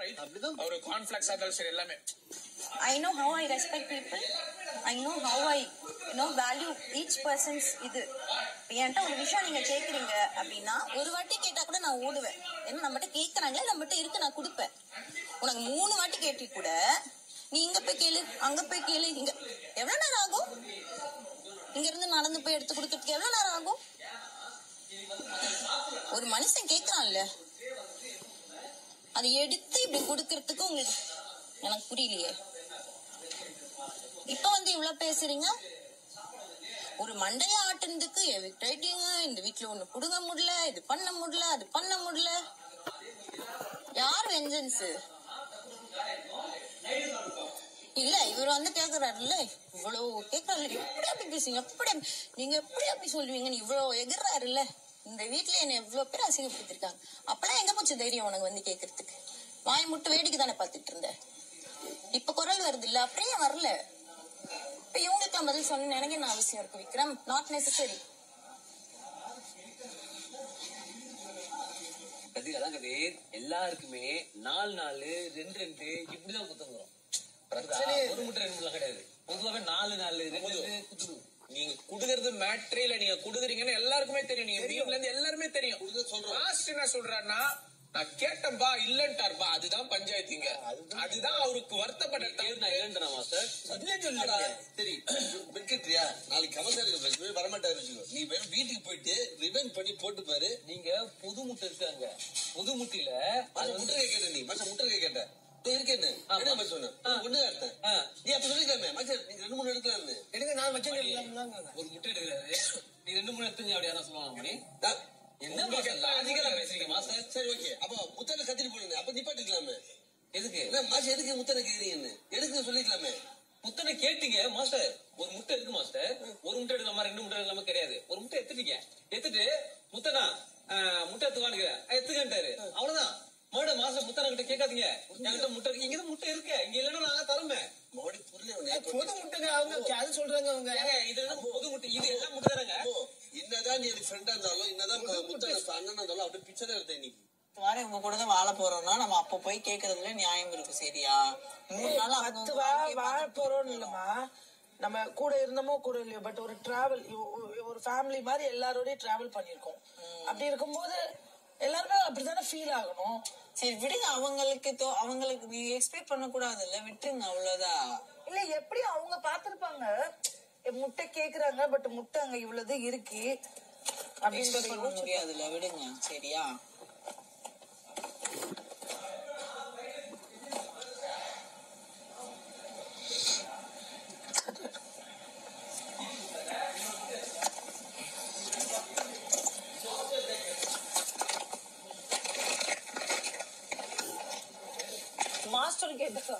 Right அப்படிதான். ஒரு கான்ஃபிளக்ஸ் இருந்தாலும் சரி எல்லாமே I know how I respect people. I know how I you know value each person's இது இப்ப என்கிட்ட ஒரு விஷயம் நீங்க கேக்குறீங்க அப்படின்னா ஒரு வாட்டி கேட்டா கூட நான் ஓடுவேன் ஏன்னா நம்மகிட்ட கேக்குறாங்களே நம்மகிட்ட இருக்கு நான் கொடுப்பேன் உனக்கு மூணு வாட்டி கேட்டு கூட நீ இங்க போய் கேளு அங்க போய் கேளு இங்க எவ்வளவு நேரம் ஆகும் இங்க இருந்து நடந்து போய் எடுத்து கொடுக்கறதுக்கு எவ்வளவு நேரம் ஆகும் ஒரு மனுஷன் கேக்குறான்ல அதை எடுத்து இப்படி கொடுக்கறதுக்கு உங்களுக்கு எனக்கு புரியலையே இப்ப வந்து இவ்வளவு பேசுறீங்க ஒரு மண்டைய ஆட்டுனதுக்கு எவிக்ட் ஆயிட்டீங்க இந்த வீட்ல ஒண்ணு புடுங்க முடியல இது பண்ண முடியல அது பண்ண முடியல யார் வெஞ்சன்ஸ் இல்ல இவர் வந்து கேக்குறாருல்ல இவ்வளவு கேக்குறாரு எப்படி அப்படி பேசுங்க எப்படி அப்படி- நீங்க எப்படி அப்படி சொல்லுவீங்கன்னு இவ்வளவு எகுறாருல்ல இந்த வீட்ல என்ன எவ்வளவு பேர் அசிங்கப்படுத்திருக்காங்க அப்பெல்லாம் எங்க போச்சு தைரியம் உனக்கு வந்து கேக்குறதுக்கு வாய் முட்டு வேடிக்கை தானே பாத்துட்டு இருந்த இப்ப குரல் வருது இல்ல அப்படியே வரல இப்ப இவங்களுக்கு பதில் சொன்ன எனக்கு என்ன அவசியம் இருக்கு விக்ரம் நாட் நெசசரி கதிர் அதான் கதிர் எல்லாருக்குமே நாலு நாலு ரெண்டு ரெண்டு இப்படிதான் குத்தம் வரும் பிரச்சனை ஒரு முட்டை ரெண்டு முட்டை கிடையாது பொதுவாகவே நாலு நாலு ரெண்டு ரெண்டு குத்துடும் நீங்க குடுக்கறது மேட்ரே இல்ல நீங்க குடுக்குறீங்கன்னு எல்லாருக்குமே தெரியும் நீங்க டீம்ல இருந்து எல்லாருமே தெரியும் லாஸ்ட் என்ன சொல்றாருன்னா நான் கேட்டேன்பா இல்லன்ட்டாருப்பா அதுதான் பஞ்சாயத்துங்க அதுதான் அவருக்கு வருத்தப்பட்ட பேர் நான் இல்லைன்றா மாஸ்டர் இல்லன்னு சொல்லல சரி வெட்கட்டியா நாளைக்கு கமல் சார் வரமாட்டாரு வச்சுக்கோ நீ வேணும் வீட்டுக்கு போயிட்டு ரிவென்ட் பண்ணி போட்டு பாரு நீங்க புது முட்டை இருக்காங்க புது முட்டையில அது மச்ச வந்து முட்டை கேட்ட நீ மச்ச முட்டை கேட்ட இருக்கேன்னு ஆமா. என்ன மச்ச சொன்ன ஆ. ஒண்ணு எடுத்தேன் ஆ. நீ அப்ப சொல்லிக்கலாமே மச்ச நீங்க ரெண்டு மூணு எடுக்கலாம்னு எடுங்க நான் வச்சு ஒரு முட்டை எடுக்கிறாரு நீ ரெண்டு மூணு எடுத்து அப்படி யாரும் சொல்லுவாங்க மணி நான் என்ன மாஸ்டர் லாஜிக்கலா பேசுறீங்க மாஸ்டர் சரி ஓகே அப்ப முத்தனை கத்திரி போடுங்க அப்ப நிப்பாட்டிக்கலாமே எதுக்கு என்ன மாசம் எதுக்கு முத்தனை கேக்குறீங்கன்னு எடுக்க சொல்லிக்கலாமே முட்டை கேட்டீங்க மாஸ்டர் ஒரு முட்டை இருக்கு மாஸ்டர் ஒரு முட்டை எடுக்கலாமா ரெண்டு முட்டை எடுக்கலாமா கிடையாது ஒரு முட்டை எடுத்துட்டீங்க எடுத்துட்டு முத்தனா ஆஹ், முட்டை எடுத்துக்கானுங்க எடுத்துக்கன்ட்டாரு அவ்வளவுதான் மறுபடியும் மாஸ்டர் முத்தனை கிட்ட கேட்காதீங்க என்கிட்ட முட்டை இருக்கு இங்க முட்டை இருக்கு இங்க இல்லைன்னா நாங்க தரமே மறுபடி புரியல பொது முட்டைங்க அவங்க அது சொல்றாங்க அவங்க ஏங்க, இது என்ன புது முட்டை இது எல்லாம் முட்டை தானங்க என்னதான் நீ எனக்கு ஃப்ரெண்டா இருந்தாலும் என்னதான் முத்தனை அண்ணனா இருந்தாலும் அப்படியே பிக்சரா எடுத்தேன் இன்னைக்கு இந்த மாதிரி உங்க கூட தான் வாழ போறோம்னா நம்ம அப்ப போய் கேக்குறதுல நியாயம் இருக்கு சரியா மூணு நாள் அவங்க பத்து உங்க வா வாழ்க்கைய வாழ பார்த்துட்டு போறோம்னு இல்லம்மா நம்ம கூட இருந்தோமோ கூட இல்லையோ பட் ஒரு டிராவல் ஒரு ஃபேமிலி மாதிரி எல்லாரோடய டிராவல் பண்ணிருக்கோம் அப்படி இருக்கும்போது எல்லாருமே அப்படித்தானே ஃபீல் ஆகணும் சரி விடுங்க அவங்களுக்கு தோ- அவங்களுக்கு நீங்க எக்ஸ்பெக்ட் பண்ண கூடாதுல்ல விட்டுருங்க அவ்வளவுதான் இல்ல எப்படி அவங்க பாத்திருப்பாங்க முட்டை கேக்குறாங்க பட் முட்டை அங்க இவ்வளவு இருக்கு எக்ஸ்பெக்ட் பண்ண அப்படின்னு முடியாதுல்ல விடுங்க சரியா மாஸ்டர் கேட்டா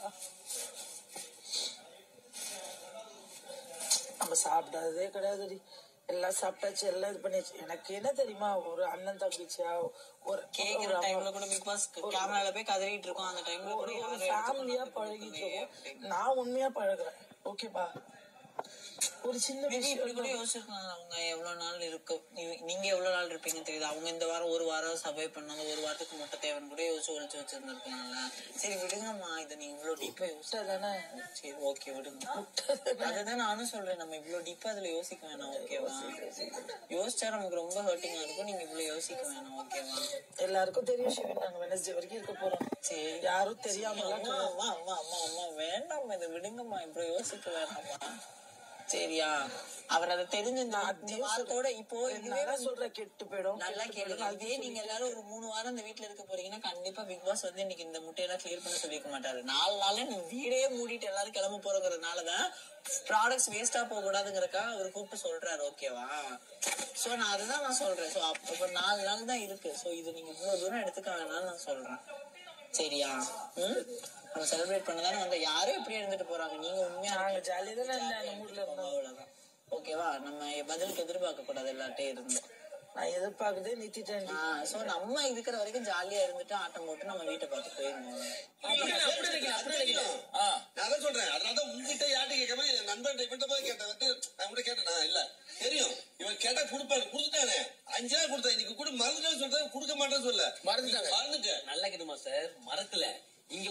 நம்ம சாப்பிடாததே கிடையாதுடி எல்லாம் சாப்பிட்டாச்சு எல்லாம் இது பண்ணியாச்சு எனக்கு என்ன தெரியுமா ஒரு அண்ணன் தங்கச்சியா ஒரு கேக்குற ஒரு டைம்ல அம்மா- கூட பிக் பாஸ் கேமரால போய் கதறிட்டு இருக்கோம் அந்த டைம்ல கூட ஒரு யாரும் ஃபேமிலியா எடுத்து பழகிட்டு கொடுக்கலையே இருக்கோம் நான் உண்மையா பழகுறேன் ஓகேப்பா ஒரு சின்ன மேபி இப்படி கூட விஷயம் யோசிச்சிருக்கலாம் அவங்க எவ்வளவு நாள் இருக்கும் நீ- நீங்க எவ்வளவு நாள் இருப்பீங்கன்னு தெரியுது அவங்க இந்த வாரம் ஒரு வாரம் சர்வை பண்ணாங்க ஒரு வாரத்துக்கு முட்டை தேவைன்னு கூட யோசிச்சு ஒழிச்சு வச்சிருந்திருக்காங்கல்ல சரி விடுங்கம்மா இதை நீங்க இவ்வளவு டீப்பா யோசிச்சு தானே சரி ஓகே விடுங்க அதுதான் நானும் சொல்றேன் நம்ம இவ்வளவு டீப்பா அதுல யோசிக்க வேணாம் ஓகேவா யோசிச்சா நமக்கு ரொம்ப ஹர்ட்டிங்கா இருக்கும் நீங்க இவ்வளவு யோசிக்க வேணாம் ஓகேவா எல்லாருக்கும் தெரியும் சிவன் நாங்க வெனஸ்டே வரைக்கும் இருக்க போறோம் சரி யாரும் தெரியாம அம்மா அம்மா அம்மா அம்மா அம்மா வேண்டாம் இதை விடுங்கம்மா இப்படி யோசிக்க வேணாம்மா சரியா அவர் அதை தெரிஞ்சு இந்த இந்த வாரத்தோட இப்போ இதுவே நான் சொல்ற கெட்டு போயிடும் நல்லா கேளுங்க இதே நீங்க எல்லாரும் ஒரு மூணு வாரம் இந்த வீட்ல இருக்க போறீங்கன்னா கண்டிப்பா பிக் பாஸ் வந்து இன்னைக்கு இந்த முட்டையெல்லாம் கிளியர் பண்ண சொல்லிக்க மாட்டாரு நாலு நாள்ல நீ வீடே மூடிட்டு எல்லாரும் கிளம்ப போறோங்கிறதுனாலதான் ப்ராடக்ட்ஸ் வேஸ்டா போக கூடாதுங்கிறக்கா அவர் கூப்பிட்டு சொல்றாரு ஓகேவா சோ நான் அதுதான் நான் சொல்றேன் சோ அப்ப இப்ப நாலு நாள் தான் இருக்கு சோ இது நீங்க இவ்வளவு தூரம் எடுத்துக்க வேணாம்னு நான் சொல்றேன் சரியா ம் நம்ம செலிப்ரேட் பண்ணதானே வந்து யாரும் எப்படி இருந்துட்டு போறாங்க நீங்க உண்மையா நாங்க ஜாலியா தானே இருந்தோம் அந்த மூட்ல இருந்தோம் அவ்வளவுதான் ஓகேவா நம்ம பதிலுக்கு எதிர்பார்க்க கூடாது எல்லார்ட்டையும் இருந்து நான் எதிர்பார்க்கதே நிறுத்திட்டேன் சோ நம்ம இருக்கிற வரைக்கும் ஜாலியா இருந்துட்டு ஆட்டம் போட்டு நம்ம வீட்டை பார்த்து போயிருவோம் அப்படி நினைக்கல, அப்படி நினைக்கல. நான் அதான் சொல்றேன் அதனாலதான் உங்ககிட்ட யார்கிட்ட கேட்காம என் நண்பன் இவன்ட்ட போய் கேட்டேன் வந்து நான் கூட கேட்டேனா இல்ல தெரியும் இவன் கேட்டா கொடுப்பாரு கொடுத்துட்டானே அஞ்சு நாள் கொடுத்தா இன்னைக்கு கூட மறந்துட்டேன்னு சொல்றேன் கொடுக்க மாட்டேன்னு சொல்ல மறந்துட்டாங்க. மறந்துட்டேன் நல்லா கேட்டு மாஸ்டர் மறக்கல இங்க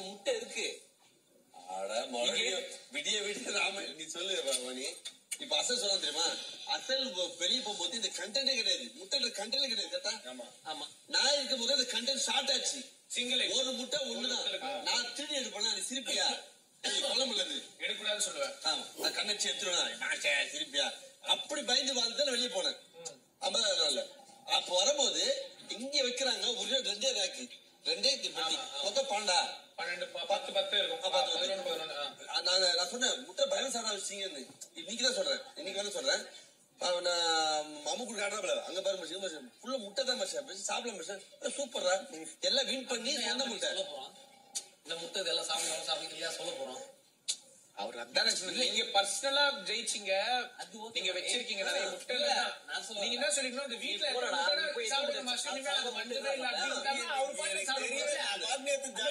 சொல்லு வாணி இப்ப அசல் சொல்ல தெரியுமா அசல் வெளியே போகும்போது இந்த கண்டென்டே கிடையாது முட்டை கண்டென்ட் கிடையாது கரெக்டா ஆமா நான் இருக்கும் போது அந்த கண்டென்ட் ஷார்ட் ஆச்சு சிங்கிள் ஒரு முட்டை ஒண்ணுதான் நான் திருடி எடுப்பேன் நீ சிரிப்பியா எனக்கு கொல்ல முடியாது எடுக்கூடாதுன்னு சொல்லுவேன் ஆமா நான் கண்ணடிச்சு எடுத்துருவேன் சிரிப்பியா அப்படி பயந்து வாழ்ந்து வெளியே போனேன் ஐம்பதாவது நாள்ல அப்ப வரும்போது இங்க வைக்கிறாங்க ஒரே ரெண்டே ராக்கு ரெண்டே பெட்டி மொத்தம் பன்னெண்டா பன்னெண்டு ப- பத்து பத்து இருக்கும் ஆ, பத்து, பத்து. பதினொன்று பதினொன்று ஆ. ஆ, நான் நான் சொன்னேன் முட்டை பயம் சாப்பிட வச்சிங்கன்னு இன்னைக்கு தான் சொல்றேன் இன்னைக்கு வந்து சொல்றேன் ஆ, நான் அம்முக்கு காட்டுறப்பல அங்க பாரு மச்சான் ஃபுல்லா முட்டை தான் மச்சான் சாப்பிடலாம் மச்சான் சூப்பரா எல்லாம் வின் பண்ணி சொந்த முட்டை சொல்ல போறோம் இந்த முட்டை இதெல்லாம் சாப்பிடணும் சாப்பிடலையா சொல்ல போறோம் அவர் அதானே சொன்னது. நீங்க பர்சனலா ஜெயிச்சீங்க அது okay. நீங்க வச்சிருக்கீங்க நிறைய முட்டை இல்ல, இல்ல. நான் சொல்ல நீங்க என்ன சொல்லிக்கணும் இந்த வீட்ல போடா, இருக்கிற முட்டை நீ போய் சாப்பிடுற சாப்பிடு. மாஸ்டர் இனிமே அது மட்டுமே இல்ல அப்படின்னு அவர் பாட்டு சாப்பிடுவாரு. தெரியாது.